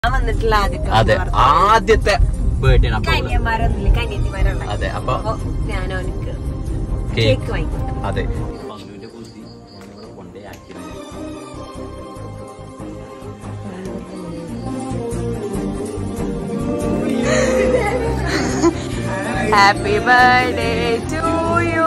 ഞാൻ വന്നിട്ടുള്ള ആദ്യത്തെ അതെ ആദ്യത്തെ ബർത്ത്ഡേ ആണ് അപ്പൊ അവള്- കന്യന്മാരൊന്നുമില്ല കന്യത്തിമാരുള്ള അതെ അപ്പൊ അപ്പൊ ഞാൻ അവനക്ക് കേക്ക് കേക്ക് വാങ്ങിക്കൊണ്ടു അതെ happy birthday to you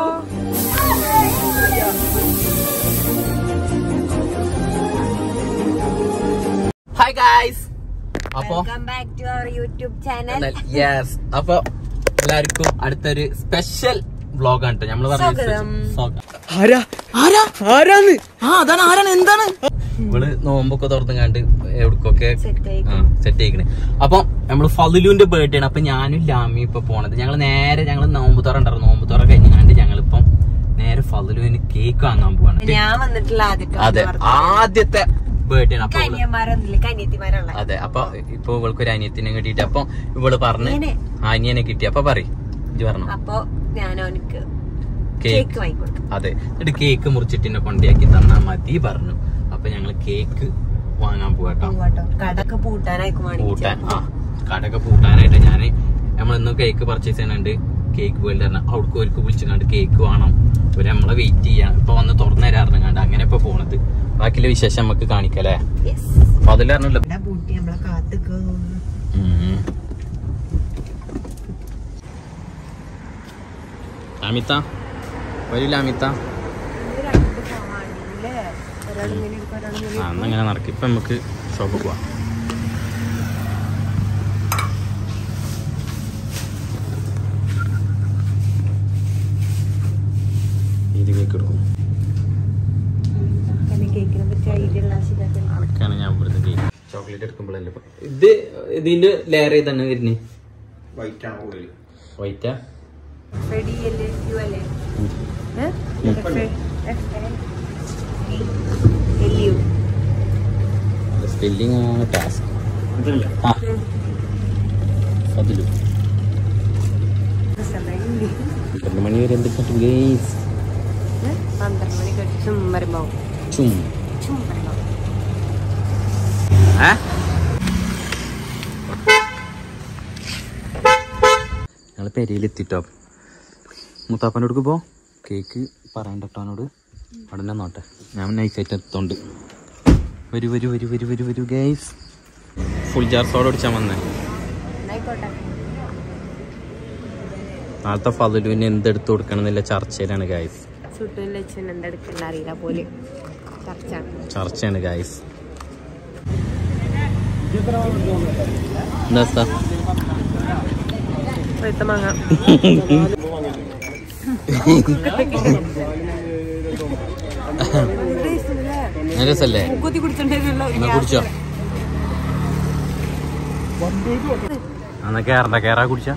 hi guys അപ്പൊ welcome back to our YouTube channel yes അപ്പൊ എല്ലാവർക്കും അടുത്തൊരു സ്പെഷ്യൽ വ്ലോഗ് ആണ് ട്ടോ. നമ്മള് സ്വാഗതം. ആരാ ആരാ ആരാന്ന് ആ അതാണ് ആരാണ് എന്താണ് ഇവള് നോമ്പൊക്കെ തുറന്നുകാണ്ട് എവിടക്കൊക്കെ സെറ്റ് ആയി സെറ്റ് ആയിക്കണ് അപ്പൊ നമ്മള് ഫലുലുവിന്റെ ബർത്ത്ഡേ ആണ് അപ്പൊ ഞാനും ലാമി ഇപ്പൊ പോണത് ഞങ്ങള് നേരെ ഞങ്ങള് നോമ്പ് തുറ ഉണ്ടായിരുന്നു നോമ്പ് തുറ കഴിഞ്ഞാണ്ട് ഞങ്ങളിപ്പം നേരെ ഫലുലുവിന് കേക്ക് വാങ്ങാൻ പോവാണ് ഞാൻ വന്നിട്ടുള്ള ആദ്യത്തെ അതെ ആദ്യത്തെ ബർത്ത്ഡേ ആണ് അപ്പൊ ഇവള് കന്യന്മാരൊന്നുമില്ല കന്യത്തിമാരുള്ള അതെ അപ്പൊ ഇപ്പൊ ഇവൾക്ക് ഒരു അനിയത്തിനെ കിട്ടിയിട്ട് അപ്പൊ ഇവള് പറഞ്ഞ് അനിയനെ? ആ, അനിയനെ കിട്ടി അപ്പൊ പറയും ഇജ്ജ് പറഞ്ഞു അപ്പൊ ഞാൻ അവനക്ക് കേക്ക് കേക്ക് വാങ്ങിക്കൊണ്ടു അതെ എന്നിട്ട് കേക്ക് മുറിച്ചിട്ട് എന്നെ കൊണ്ടയാക്കി തന്നാ മതി പറഞ്ഞു അപ്പൊ ഞങ്ങള് കേക്ക് വാങ്ങാൻ പോവാട്ടോ കേട്ടോ കടക്ക് പൂട്ടാനായിക്കും പൂട്ടാൻ ആ കടയൊക്കെ പൂട്ടാനായിട്ട് ഞാന് നമ്മളിന്ന് കേക്ക് പർച്ചേസ് ചെയ്യാനുണ്ട് കേക്ക് വേൾഡ് പറഞ്ഞ അവിടേക്ക് ഒരുക്ക് വിളിച്ചുകൊണ്ട് കേക്ക് വേണം ഒരു നമ്മളെ വെയിറ്റ് ചെയ്യാം ഇപ്പൊ വന്ന് തുറന്നു തരാറുണ്ട് കണ്ട് അങ്ങനെ ഇപ്പൊ പോണത് ബാക്കിയുള്ള വിശേഷം നമുക്ക് കാണിക്കല്ലേ അപ്പൊ അതിൽ പറഞ്ഞല്ലോ ഇവിടെ പൂട്ടി നമ്മളെ കാത്തുക്ക് അമിത വരില്ല അമിത ഒരാളിങ്ങനെ ഇരിക്കും ഒരാളിങ്ങനെ ആ എന്നങ്ങനെ നടക്കും ഇപ്പൊ നമുക്ക് ഷോപ്പിൽ പോവാം ഇത് കേക്ക് എടുക്കും തന്നെ കേക്കിനെ പറ്റി ഐഡിയ ഉള്ള ശരിയാക്കി അതൊക്കെയാണ് ഞാൻ ഇവിടുത്തെ കേക്ക് ചോക്ലേറ്റ് എടുക്കുമ്പോഴല്ലേ ഇപ്പൊ. ഇത് ഇതിന്റെ ലെയർ ചെയ്താണ് വരുന്നത് വൈറ്റാ റെഡി അല്ലേ യു അല്ലേ എല്ലിയു സ്പെല്ലിംഗ് ആണ് ടാസ്ക് ആ അതിലും പന്ത്രണ്ട് മണി വരെ എന്തൊക്കെ ഗെയിംസ് പന്ത്രണ്ട് മണി കഴിച്ച് ചുമ്മരുമ്പോ ചും ചുമ്മരുമ്പോ ഏ ഞങ്ങൾ പെരയിലെത്തിട്ടോ മുത്താപ്പൻ്റെ അടുക്ക് പോ കേക്ക് പറയണ്ടട്ടോ അവനോട് അവിടെ തന്നെ നോട്ടെ ഞാൻ നൈസായിട്ട് എത്തോണ്ട് വരൂ വരൂ വരൂ വരൂ വരൂ വരൂ ഗൈസ് ഫുൾ ജാർ സോഡ അടിച്ചാൽ വന്നേ എന്നായിക്കോട്ടെ നാളത്തെ ഫലുവിന് എന്തെടുത്ത് കൊടുക്കണം എന്നുള്ള ചർച്ചയിലാണ് ഗൈസ് ചുട്ടും ലച്ചും എന്തെടുക്കണ്ട അറിയില്ല പോലെ ചർച്ച ചർച്ചയാണ് ഗൈസ് എന്താ അവസ്ഥ? പഴുത്ത മാങ്ങ നല്ല രസല്ലേ കുത്തി കുടിച്ചിട്ടുണ്ടല്ലോ എന്നാ കുടിച്ചോ എന്നാ കേറണ്ട കേറാ കുടിച്ച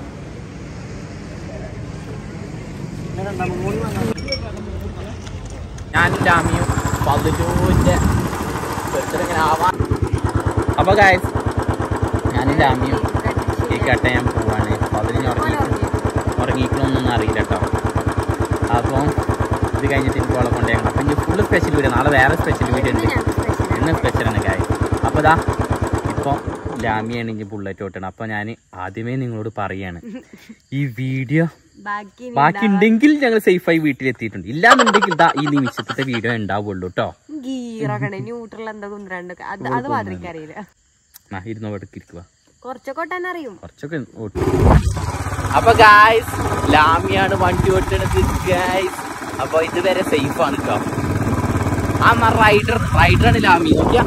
ഞാൻ ഡാമിയും പതിനൂന്റെ ഇങ്ങനെ ആവാൻ അപ്പൊ ഗായ്സ് ഞാൻ ഡാമിയും കേക്ക് കട്ട ഞാൻ പോവാണ് പതിനഞ്ച് ഉറങ്ങി ഉറങ്ങിക്കണമെന്നൊന്നും അറിയില്ല കേട്ടോ അപ്പം ഇത് കഴിഞ്ഞിട്ട് എനിക്ക് ഓളെ കൊണ്ടേക്കണം അപ്പം ഇനി ഫുള്ള് സ്പെഷ്യൽ വീഡിയോ നാളെ വേറെ സ്പെഷ്യൽ വീഡിയോ ഉണ്ട് ഇന്ന് സ്പെഷ്യലാണ് കാര്യം അപ്പോൾ ദാ ഇപ്പോൾ ലാമിയാണെങ്കിൽ ബുള്ളറ്റ് ഓട്ടണം അപ്പോൾ ഞാൻ ആദ്യമേ നിങ്ങളോട് പറയാണ് ഈ വീഡിയോ ബാക്കി ബാക്കി ഉണ്ടെങ്കിൽ ഞങ്ങൾ സേഫായി വീട്ടിലെത്തിയിട്ടുണ്ട് ഇല്ലാന്നുണ്ടെങ്കിൽ ഇതാ ഈ നിമിഷത്തെ വീഡിയോ ഉണ്ടാവുള്ളൂ കേട്ടോ ഗീറൊക്കെ ന്യൂട്രൽ എന്താ കുന്ത്രണ്ട് അത് അത് മാത്രം അറിയില്ല ആ ഇരുന്നോ ഇടയ്ക്ക് ഇരിക്കുക കുറച്ചൊക്കെ ഒട്ടാൻ അറിയും കുറച്ചൊക്കെ ഓട്ടും അപ്പൊ ഗായ്സ് ലാമിയാണ് വണ്ടി ഓട്ടണത് ഗായ്സ് അപ്പൊ ഇതുവരെ സേഫ് ആണ് കേട്ടോ ആ റൈഡർ റൈഡറാണ് ലാമി നോക്കിയാ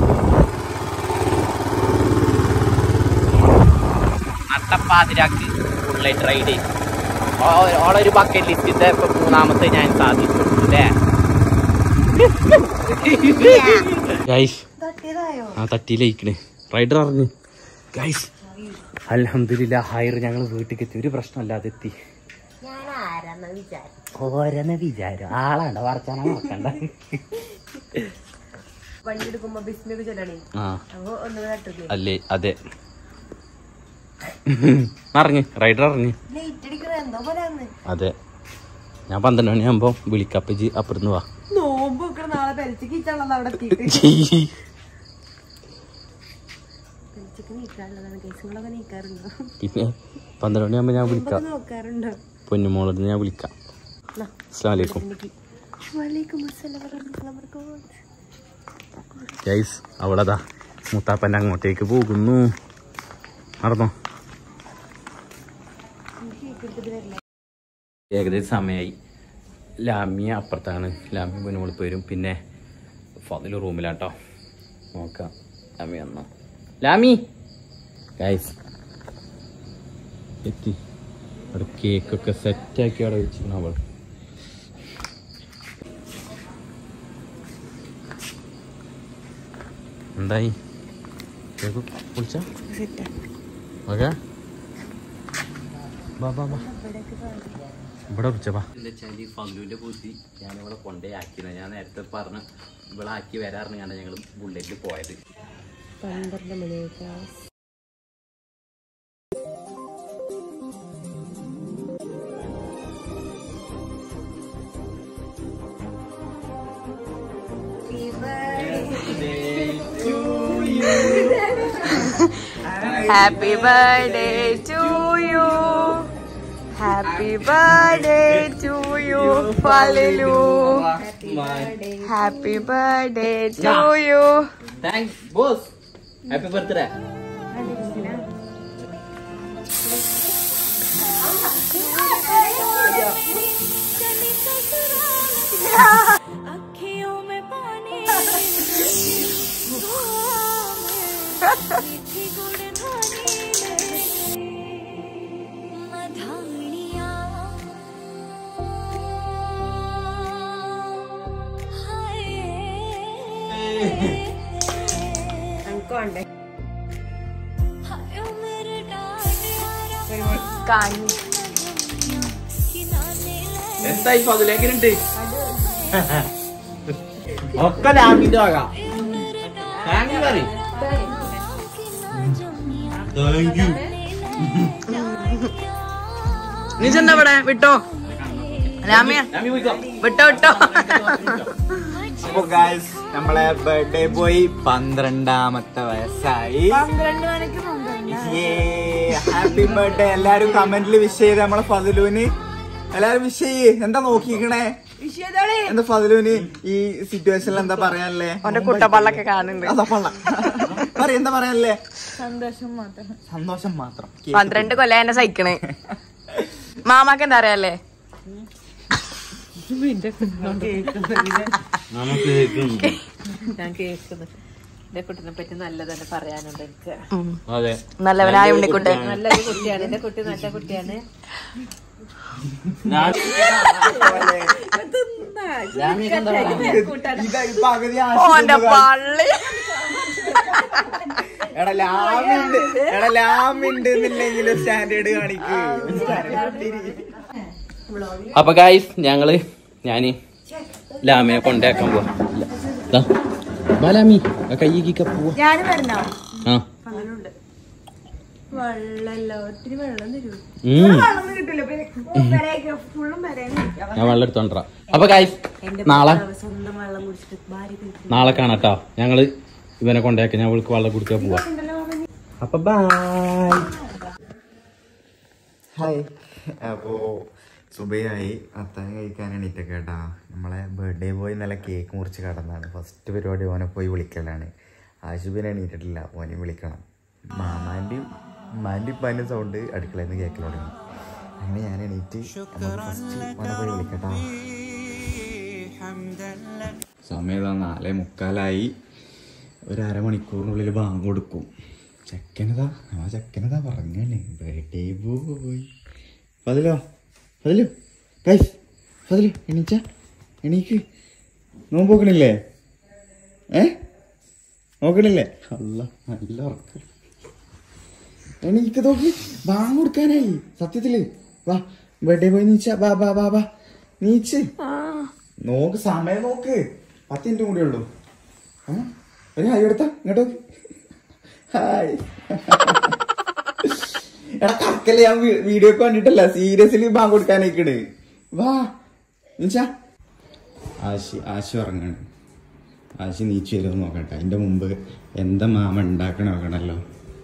നട്ടപ്പാതിരാക്ക് ബുള്ളറ്റ് റൈഡ് ഓളെ ഒരു ബക്കറ്റ് ലിസ്റ്റിന്റെ ഇപ്പൊ മൂന്നാമത്തെ ഞാൻ സാധിച്ചു അല്ലേ ഗൈസ് തട്ടിയതായോ ആ തട്ടിയിലേക്കണ് റൈഡർ അറിഞ്ഞു ഗൈസ് അലഹമില്ല ഹൈർ ഞങ്ങൾ വീട്ടിൽ എത്തി ഒരു പ്രശ്നമല്ലാതെ എത്തി ഞാൻ ആരാന്ന് വിചാരിച്ചു ഓരോന്ന് വിചാരം ആളാണ്ട വർച്ചാന നോക്കണ്ട വണ്ടി എടുക്കുമ്പോ ബിസിനസ് ചൊല്ലണേ ആ അപ്പൊ ഒന്ന് തട്ടില്ലേ അല്ലേ അതെ അറിഞ്ഞ് റൈഡർ അറിഞ്ഞ് ലേറ്റ് അടിക്കണ എന്തോ പോരാന്ന് അതെ ഞാൻ പന്ത്രണ്ട് മണിയാകുമ്പോ വിളിക്കപ്പജി അപ്പുറന്ന് വാ നോമ്പ് വെക്കണ നാളെ പെരച്ചിക്ക് ഇച്ചാണല്ലോ അവിടെ എത്തിയിട്ട് ഉച്ചക്ക് നീക്കാറുള്ളതാണ് കേസുകളൊക്കെ നീക്കാറുണ്ടോ പിന്നെ പന്ത്രണ്ട് മണിയാകുമ്പോൾ ഞാൻ വിളിക്കാം നോക്കാറുണ്ടോ പൊന്നുമോളത് ഞാൻ വിളിക്കാം അസ്സാം വലൈക്കും വലൈക്കും അസ്സലാം വറഹ്മത്തുള്ളാഹി വബറകാതുഹു ഗൈസ് അവളതാ മുത്താപ്പൻ്റെ അങ്ങോട്ടേക്ക് പോകുന്നു നടന്നോ ഏകദേശം സമയമായി ലാമിയ അപ്പുറത്താണ് ലാമി പൊന്നുമോൾ വരും പിന്നെ ഫതിൽ റൂമിലാട്ടോ നോക്കാം ലാമി വന്നോ ലാമി ഗൈസ് എത്തി അവിടെ കേക്കൊക്കെ സെറ്റാക്കി അവിടെ വെച്ചിരുന്നു അവൾ എന്തായി കേക്ക് കുളിച്ച ഓക്കെ ബാ ബാ ബാ ഇവിടെ കുറിച്ച ബാ എന്താ വെച്ചാൽ ഈ ഫംഗുവിൻ്റെ ബുദ്ധി ഞാൻ ഇവിടെ കൊണ്ടേ ആക്കിയത് ഞാൻ നേരത്തെ പറഞ്ഞ് ഇവിടെ ആക്കി വരാറുണ്ട് കണ്ട ഞങ്ങൾ ബുള്ളറ്റിൽ പോയത് പന്ത്രണ്ട് മണിയൊക്കെ Happy birthday to you. Happy birthday to you, Falilu. Happy birthday to you. Thanks boss happy birthday अखियों में पानी मीठी गुड़धानी मधानिया हाय मेरे डालिया കാഞ്ഞു किनारे എന്തായി പതിലേക്കുണ്ട് ഒക്കെ ലാമിന്റെ വക താങ്ക് യു പറയും താങ്ക് യു നീ ചെന്ന ഇവിടെ വിട്ടോ രാമിയ ലാമി പോയിക്കോ വിട്ടോ വിട്ടോ അപ്പൊ ഗായ്സ് നമ്മളെ ബർത്ത്ഡേ ബോയ് പന്ത്രണ്ടാമത്തെ വയസ്സായി ഹാപ്പി ബർത്ത്ഡേ എല്ലാരും കമന്റിൽ വിഷ് ചെയ്ത് നമ്മളെ ഫതിലൂന് എല്ലാരും വിഷ് ചെയ്യ് എന്താ നോക്കിക്കണേ എന്താ ഫതിലൂന് ഈ സിറ്റുവേഷനിൽ എന്താ പറയാനല്ലേ അവന്റെ കുട്ടപ്പള്ളൊക്കെ കാണുന്നുണ്ട് അതാ പള്ള പറ എന്താ പറയാനല്ലേ സന്തോഷം മാത്രം സന്തോഷം മാത്രം പന്ത്രണ്ട് കൊല്ലം എന്നെ സഹിക്കണേ മാമാക്ക് എന്താ അറിയാല്ലേ നമുക്ക് ഞാൻ കേൾക്കുന്നു എന്റെ കുട്ടിനെ പറ്റി നല്ലതന്നെ പറയാനുണ്ട് എനിക്ക് അതെ നല്ലവനായ ഉണ്ണിക്കുട്ടെ നല്ലൊരു കുട്ടിയാണ് എന്റെ കുട്ടി നല്ല കുട്ടിയാണ് ഞാൻ ലാമിയൊക്കെ എന്താ പറയാ ഇതാ ഈ പകുതി ഓന്റെ ആശിക്കുന്നു പള്ളി എടാ ലാമിണ്ട് എടാ ലാമിണ്ട് എന്നില്ലെങ്കിലും സ്റ്റാൻഡേർഡ് കാണിക്ക് അപ്പൊ ഗായ്സ് ഞങ്ങള് ഞാന് ലാമിനെ കൊണ്ടാക്കാൻ പോവാ ദാ, വാ ലാമി ആ കയ്യേക്ക് പോവാ ഞാനും വരണോ ആ വെള്ളല്ലോ ഒത്തിരി വെള്ളം തരൂ ഉം. വെള്ളം കിട്ടില്ല ഫുള്ളും വരാനും ഞാൻ വെള്ളം എടുത്തോണ്ടാ അപ്പൊ ഗായ്സ് നാളെ സ്വന്തം വെള്ളം കുടിച്ചിട്ട് ഭാര്യ കഴിക്കും നാളെ കാണാട്ടോ ഞങ്ങള് ഇവനെ കൊണ്ടാക്കി ഞാൻ അവൾക്ക് വെള്ളം കുടിക്കാൻ പോവാ അപ്പൊ ബായ് ഹായ് അപ്പോ സുബയായി അത്താഴം കഴിക്കാൻ എണീറ്റൊക്കെ കേട്ടാ നമ്മളെ ബർത്ത്ഡേ ബോയ് നല്ല കേക്ക് മുറിച്ച് കടന്നാണ് ഫസ്റ്റ് പരിപാടി ഓനെ പോയി വിളിക്കലാണ് ആശുപിനെ എണീറ്റിട്ടില്ല ഓനെ വിളിക്കണം മാമാൻ്റെയും ഉമ്മാൻ്റെയും ഉപ്പാൻ്റെയും സൗണ്ട് അടുക്കളയിൽ നിന്ന് കേൾക്കൽ തുടങ്ങി അങ്ങനെ ഞാൻ എണീറ്റ് നമുക്ക് ഫസ്റ്റ് ഓനെ പോയി വിളിക്കട്ടാ സമയം ഇതാ നാലേ മുക്കാലായി ഒരു അരമണിക്കൂറിനുള്ളിൽ ബാങ്ക് കൊടുക്കും ചെക്കനതാ ആ ചെക്കനതാ പറഞ്ഞാണ് ബർത്ത്ഡേ പോയി പതിലോ പതിലോ ഗൈസ് പതില് എണീച്ച എണീക്ക് നോമ്പ് നോക്കണില്ലേ ഏ നോക്കണില്ലേ അല്ല നല്ല ഉറക്കം എണീക്ക് നോക്കി ബാങ്ക് കൊടുക്കാനായി സത്യത്തില് വാ ബർത്ത്ഡേ പോയി നീച്ച ബാ ബാ ബാ ബാ നീച്ച് നോക്ക് സമയം നോക്ക് പത്ത് മിനിറ്റ് കൂടെ ഉള്ളൂ ആ? ഒരു ഹായ് എടുത്ത ഇങ്ങോട്ട് നോക്ക്. ഹായ് എടാ കറക്കല്ലേ ഞാൻ വീഡിയോ കണ്ടിട്ടല്ല സീരിയസ്ലി ബാങ്ക് കൊടുക്കാനേക്കണ് വാ നീച്ചാ ആശി ആശി ഉറങ്ങാണ് ആശി നീച്ചു വരുമോ നോക്കട്ടെ അതിന്റെ മുമ്പ് എന്താ മാമ ഉണ്ടാക്കണ നോക്കണല്ലോ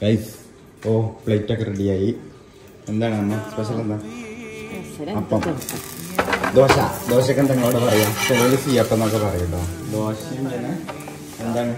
ഗൈസ് ഓ പ്ലേറ്റ് ഒക്കെ റെഡിയായി എന്താണ് അമ്മ സ്പെഷ്യൽ എന്താ അപ്പം ദോശ ദോശക്ക് എന്താ നിങ്ങളോട് പറയാം ചിലവർ സിയപ്പം എന്നൊക്കെ പറയട്ടോ ദോശയും പിന്നെ എന്താണ്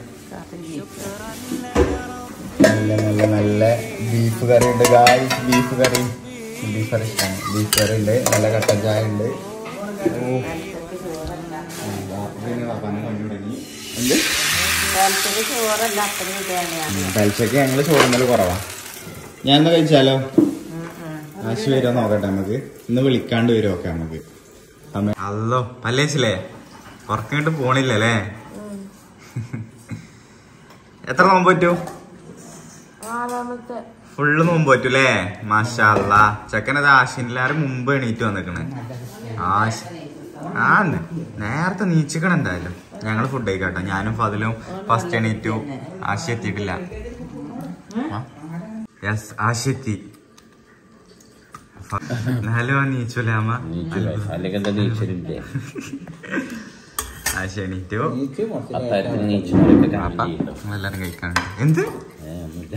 നല്ല നല്ല നല്ല ബീഫ് കറി ഉണ്ട് guys beef curry beef curry ഇഷ്ടമാണ് ബീഫ് കറി ഉണ്ട് നല്ല കട്ടൻ ചായ ഉണ്ട് ഓ എന്താ, പിന്നെ വാപ്പാനെ കൊണ്ടുവിടങ്ങി. എന്ത് ചോറല്ല അത്രയും തേങ്ങയാണ് പലിശക്ക് ഞങ്ങള് ചോറുന്നല് കുറവാ ഞാൻ എന്നാ കഴിച്ചാലോ ആശു വരുമോ നോക്കട്ടെ നമുക്ക് ഇന്ന് വിളിക്കാണ്ട് വരുമോ ഒക്കെ നമുക്ക് അല്ലോ പല്ലേച്ചില്ലേ ഉറക്കിട്ട് പോണില്ലല്ലേ എത്ര നോമ്പ് പറ്റൂ നാലാമത്തെ ഫുള്ള് നോമ്പ് പറ്റൂലേ മാഷല്ല ചെക്കനത് ആശിനിലാരും മുമ്പ് എണീറ്റ് വന്നിക്കണ് ആശ ആ നേരത്തെ നീച്ചിക്കണം എന്തായാലും ഞങ്ങള് ഫുഡ് കഴിക്കട്ടെ ഞാനും ഫതിലും ഫസ്റ്റ് എണീറ്റു ആശി എത്തിയിട്ടില്ല യെസ് ആശി എത്തി ഹലോ നീച്ചൂലേ അമ്മ അല്ലെങ്കിൽ എന്താ നീച്ചലില്ലേ ആശി എണീറ്റു അത്താരത്തിന് നീച്ചലൊക്കെ അപ്പ കാണാൻ ചെയ്യണ്ടോ എല്ലാരും കഴിക്കാനുണ്ട് എന്ത് ഏ, ഒന്നുമില്ല.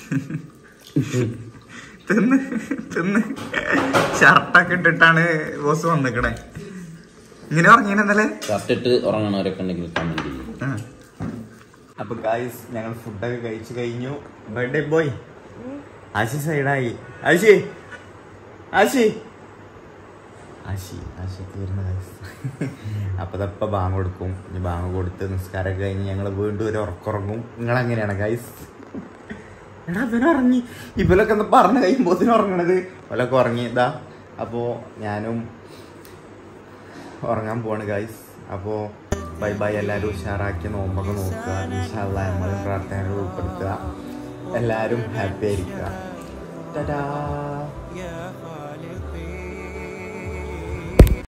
തിന്ന് തിന്ന് ഷർട്ടൊക്കെ ഇട്ടിട്ടാണ് ബോസ് വന്നിക്കണേ ഇങ്ങനെ ഉറങ്ങിയെന്നല്ലേ ഷർട്ടിട്ട് ഉറങ്ങണവരൊക്കെ ഉണ്ടെങ്കിൽ കമന്റ് ചെയ്യും അപ്പൊ ഗായ്സ് ഞങ്ങൾ ഫുഡൊക്കെ കഴിച്ചു കഴിഞ്ഞു ബർത്ത്ഡേ ബോയ് ആശി സൈഡായി ആശി ആശി ആശി ആശി തീർന്നു ഗായ്സ് അപ്പൊ തപ്പ ബാങ്ക് കൊടുക്കും ഇനി ബാങ്ക് കൊടുത്ത് നിസ്കാരമൊക്കെ കഴിഞ്ഞ് ഞങ്ങൾ വീണ്ടും ഒരു ഉറക്കുറങ്ങും നിങ്ങൾ എങ്ങനെയാണ് ഗായ്സ് എടാ ഇവൻ ഉറങ്ങി ഇവലൊക്കെ ഒന്ന് പറഞ്ഞു കഴിയുമ്പോത്തിന് ഉറങ്ങണത് ഇവലൊക്കെ ഉറങ്ങി ഇതാ അപ്പോ ഞാനും ഉറങ്ങാൻ പോവാണ് ഗൈസ് അപ്പോൾ ബൈ ബൈ എല്ലാവരും ഉഷാറാക്കി നോമ്പൊക്കെ നോക്കുക ഇൻഷാല്ല നമ്മൾ പ്രാർത്ഥനകൾ ഉൾപ്പെടുത്തുക എല്ലാവരും ഹാപ്പി ആയിരിക്കുക Ta-da.